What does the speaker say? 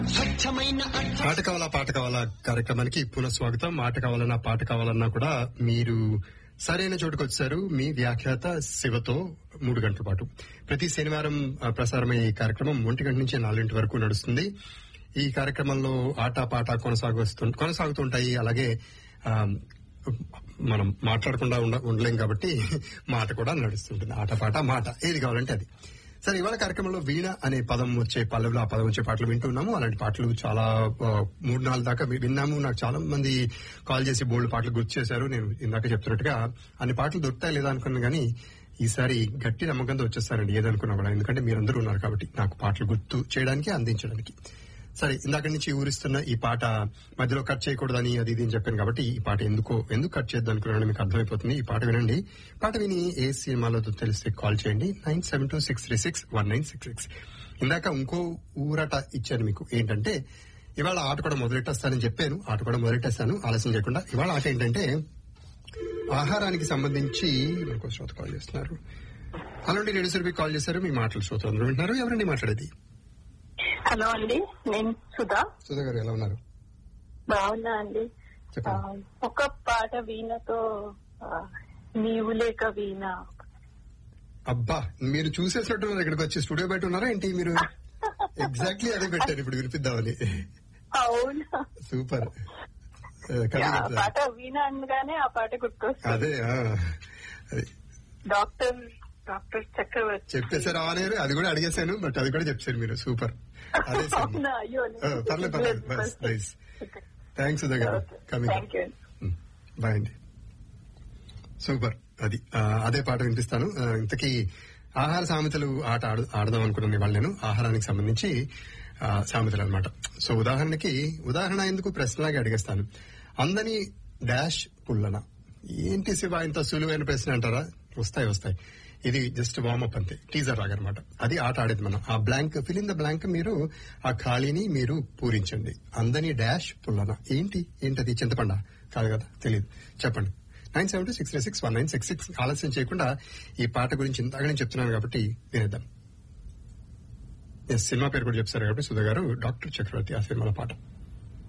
స్వచ్ఛమైన పాట కావాలా పాట కావాలా కార్యక్రమానికి పునః స్వాగతం మాట కావాలన్నా పాట కావాలన్నా కూడా మీరు సరైన చోటుకు వచ్చారు మీ వ్యాఖ్యాత శివతో మూడు గంటల పాటు ప్రతి శనివారం ఆ, ప్రసారమయ్యే ఈ కార్యక్రమం ఒంటి గంట నుంచి నాలుగింటి వరకు నడుస్తుంది ఈ కార్యక్రమంలో ఆట పాట కొనసాగుతూ కొనసాగుతుంటాయి అలాగే ఆ, మనం మాట్లాడకుండా ఉండ- ఉండలేం కాబట్టి మాట కూడా నడుస్తుంటుంది ఆట పాట మాట ఏది కావాలంటే అది సరే ఇవాళ కార్యక్రమంలో వీణ అనే పదం వచ్చే పల్లవిలో ఆ పదం వచ్చే పాటలు వింటున్నాము అలాంటి పాటలు చాలా ఆ, మూడు నాలుగు దాకా వి- విన్నాము నాకు చాలా మంది కాల్ చేసి బోల్డ్ పాటలు గుర్తు చేశారు నేను ఇందాక చెప్తున్నట్టుగా అన్ని పాటలు దొరుకుతాయి లేదా అనుకున్నాను కానీ ఈసారి గట్టి నమ్మకంతో వచ్చేస్తారండి ఏదనుకున్నా కూడా ఎందుకంటే మీరందరూ ఉన్నారు కాబట్టి నాకు పాటలు గుర్తు చేయడానికి అందించడానికి సరే ఇందాక నుంచి ఊరిస్తున్న ఈ పాట మధ్యలో కట్ చేయకూడదని అది ఇది అని చెప్పాను కాబట్టి ఈ పాట ఎందుకో ఎందుకు కట్ చేద్దాం అనుకున్నాను మీకు అర్థమైపోతుంది ఈ పాట వినండి పాట విని ఏ సినిమాలో తెలిస్తే కాల్ చేయండి nine seven two six three six one nine six six ఇందాక ఇంకో ఊరట ఇచ్చాను మీకు ఏంటంటే ఇవాళ ఆట కూడా మొదలెట్టేస్తానని చెప్పాను ఆట కూడా మొదలెట్టేస్తాను ఆలస్యం చేయకుండా ఇవాళ ఆట ఏంటంటే ఆహారానికి సంబంధించి మనకు శ్రోత కాల్ చేస్తున్నారు అలాంటి రేడియో సర్వీ కాల్ చేశారు మీ మాటలు శ్రోతలు వింటున్నారు ఎవరండి మాట్లాడేది హలో అండి నేను సుధా సుధా గారు ఎలా ఉన్నారు బాగున్నా అండి ఆ, చెప్పండి ఒక పాట వీణతో ఆ, నీవు లేక వీణ అబ్బా మీరు చూసేసినట్టున్నారు ఇక్కడికి వచ్చి స్టూడియో బయట ఉన్నారా ఏంటి మీరు ఎగ్జాక్ట్లీ అదే పెట్టారు ఇప్పుడు వినిపిద్దామని అవునా సూపర్ ఆ, కవి ఆ చెప్పారు. పాట వీణ అనగానే ఆ పాట గుర్తొస్తుంది అదే ఆ, అదే డాక్టర్ డాక్టర్ చక్రవర్తి చెప్పేశారు ఆనేరు అది కూడా అడిగేశాను బట్ అది కూడా చెప్పారు మీరు సూపర్ అదే సినిమా. అవునా అయ్యో ఆ, పర్లేదు పర్లేదు బస్ నైస్ థ్యాంక్స్ సుధా గారు కమింగ్ థ్యాంక్ యూ బాయ్ అండి సూపర్ అది ఆ, అదే పాట వినిపిస్తాను ఆ, ఇంతకీ ఆహార సామెతలు ఆట ఆడు- ఆడదాం అనుకున్నాను ఇవాళ నేను ఆహారానికి సంబంధించి ఆ, సామెతలు అనమాట సో ఉదాహరణకి ఉదాహరణ ఎందుకు ప్రశ్నలాగా అడిగేస్తాను అందని డాష్ పుల్లన ఏంటి శివ ఇంత సులువైన ప్రశ్న అంటారా వస్తాయి వస్తాయి ఇది జస్ట్ వార్మప్ అంతే టీజర్ లాగా అనమాట అది ఆట ఆడేది మనం ఆ blank fill in the blank మీరు ఆ ఖాళీని మీరు పూరించండి అందని డాష్ పుల్లన ఏంటి ఏంటది చింతపండ కాదు కదా తెలియదు చెప్పండి nine seven two six six one nine six six ఆలస్యం చేయకుండా ఈ పాట గురించి ఇంతగా నేను చెప్తున్నాను కాబట్టి వినేద్దాం ఎస్ సినిమా పేరు కూడా చెప్తారు కాబట్టి సుధా గారు డాక్టర్ చక్రవర్తి ఆ సినిమాల పాట